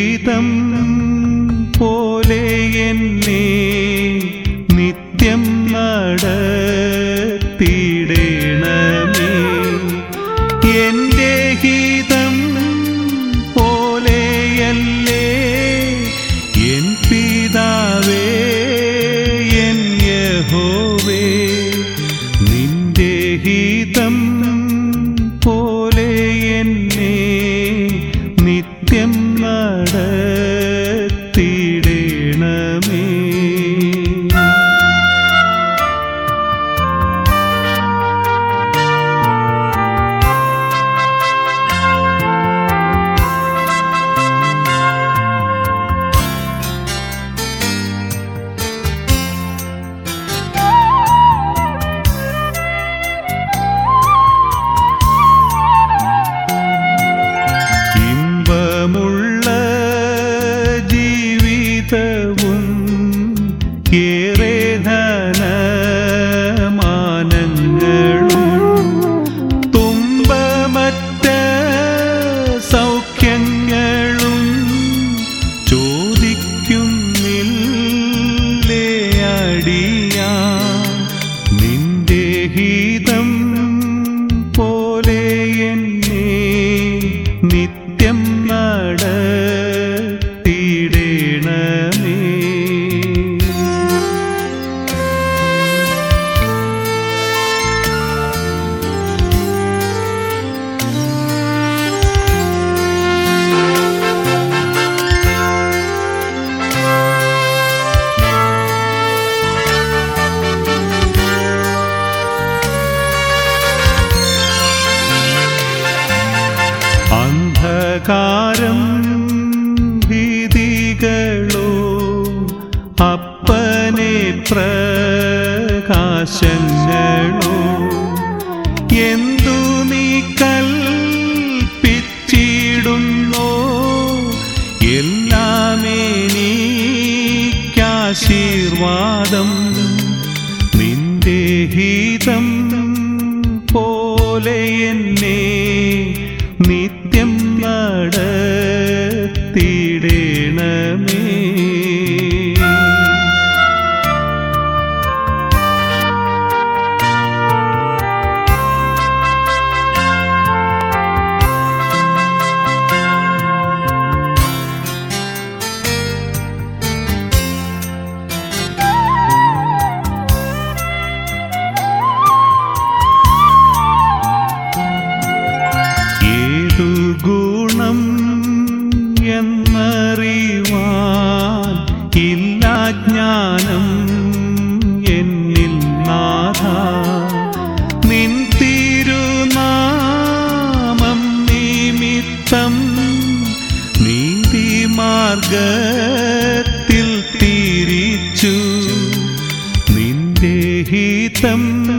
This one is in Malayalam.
ഹിതം പോലെ എന്നെ നിത്യം നടത്തിയിടണമേ എന്റെ ഹിതം പോലെയല്ലേ എൻ പിതാവേ എൻ യഹോവേ നിന്റെ ഹിതം പോലെ എന്നെ നിത്യം നടത്തിയിടണമേ ഇമ്പമുള്ള ജീവിതവും ഏറെ ധനമാനങ്ങളും തുമ്പമറ്റ സൗഖ്യങ്ങളും ചോദിക്കുന്നില്ലേ അടിയാ നിന്റെ ഹിതം പോലെ എന്നെ നിത്യം നടത്തിയിടണമേ അന്ധകാരം ഭീതികളോ അപ്പനെ പ്രകാശങ്ങളോ എന്തു നീ കൽപ്പിച്ചിടുന്നോ എല്ലാമേനീക്കാശീർവാദം നിന്റെ ഹിതം പോലെ എന്നെ നിത്യം നടത്തിയിടണമേ ഏതു ഗുണം എന്നറിവാൻ ഇല്ല ജ്ഞാനം എന്നിൽ നാഥ നിൻ തിരുനാമം നിമിത്തം നീതി മാർഗത്തിൽ തിരിച്ചു നിന്റെ ഹിതം